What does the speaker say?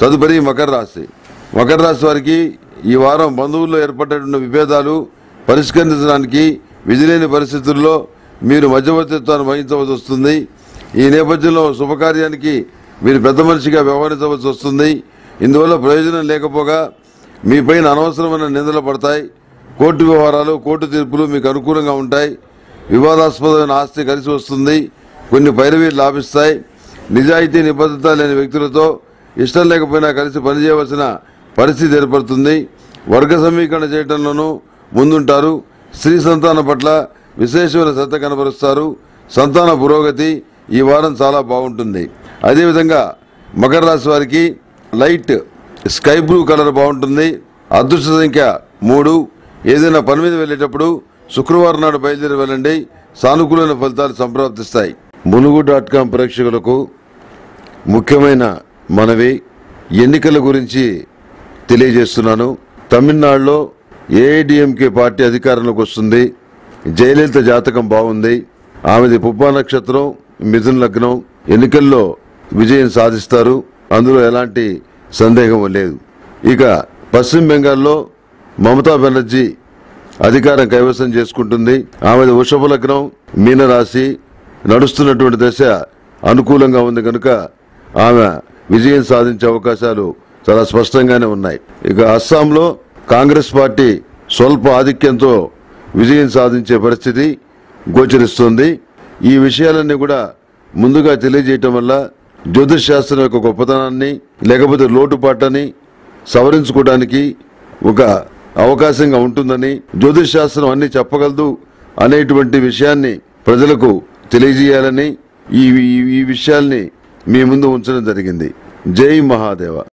తదుపరి మకర రాశి మకర రాశి వారికి ఈ వారం బంధువుల్లో ఏర్పడినటువంటి విభేదాలు పరిష్కరించడానికి విధిలేని పరిస్థితుల్లో మీరు మధ్యవర్తిత్వాన్ని వహించవలసి వస్తుంది ఈ నేపథ్యంలో శుభకార్యానికి మీరు పెద్ద మనిషిగా వ్యవహరించవలసి వస్తుంది ఇందువల్ల ప్రయోజనం లేకపోగా మీపైన అనవసరమైన నిందలు పడతాయి కోర్టు వ్యవహారాలు కోర్టు తీర్పులు మీకు అనుకూలంగా ఉంటాయి వివాదాస్పదమైన ఆస్తి కలిసి వస్తుంది కొన్ని పైరవీలు లాభిస్తాయి నిజాయితీ నిబద్ధత లేని వ్యక్తులతో ఇష్టం లేకపోయినా కలిసి పనిచేయవలసిన పరిస్థితి ఏర్పడుతుంది వర్గ సమీకరణ చేయడంలోనూ ముందుంటారు స్త్రీ సంతానం పట్ల విశేషమైన శ్రద్ధ కనబరుస్తారు సంతాన పురోగతి ఈ వారం చాలా బాగుంటుంది అదేవిధంగా మకర రాశి వారికి లైట్ స్కై బ్లూ కలర్ బాగుంటుంది అదృష్ట సంఖ్య మూడు ఏదైనా పని మీద వెళ్ళేటప్పుడు శుక్రవారం నాడు బయలుదేరి వెళ్ళండి సానుకూలమైన ఫలితాలు సంప్రాప్తిస్తాయి ములుగు డాట్ కాం ప్రేక్షకులకు ముఖ్యమైన మనవి ఎన్నికల గురించి తెలియజేస్తున్నాను తమిళనాడులో ఏఐడిఎంకే పార్టీ అధికారంలోకి వస్తుంది జయలలిత జాతకం బాగుంది ఆమెది పుబ్బా నక్షత్రం మిథున లగ్నం ఎన్నికల్లో విజయం సాధిస్తారు అందులో ఎలాంటి సందేహం లేదు ఇక పశ్చిమ బెంగాల్లో మమతా బెనర్జీ అధికారం కైవసం చేసుకుంటుంది ఆమెది వృషభ లగ్నం మీనరాశి నడుస్తున్నటువంటి దశ అనుకూలంగా ఉంది కనుక ఆమె విజయం సాధించే అవకాశాలు చాలా స్పష్టంగానే ఉన్నాయి ఇక అస్సాంలో కాంగ్రెస్ పార్టీ స్వల్ప ఆధిక్యంతో విజయం సాధించే పరిస్థితి గోచరిస్తుంది ఈ విషయాలన్నీ కూడా ముందుగా తెలియజేయటం వల్ల జ్యోతిష్ శాస్త్రం యొక్క గొప్పతనాన్ని లేకపోతే లోటుపాట్లని సవరించుకోవడానికి ఒక అవకాశంగా ఉంటుందని జ్యోతిష్ శాస్త్రం అన్ని చెప్పగలదు అనేటువంటి విషయాన్ని ప్రజలకు తెలియజేయాలని ఈ ఈ- ఈ విషయాల్ని మీ ముందు ఉంచడం జరిగింది జై మహాదేవ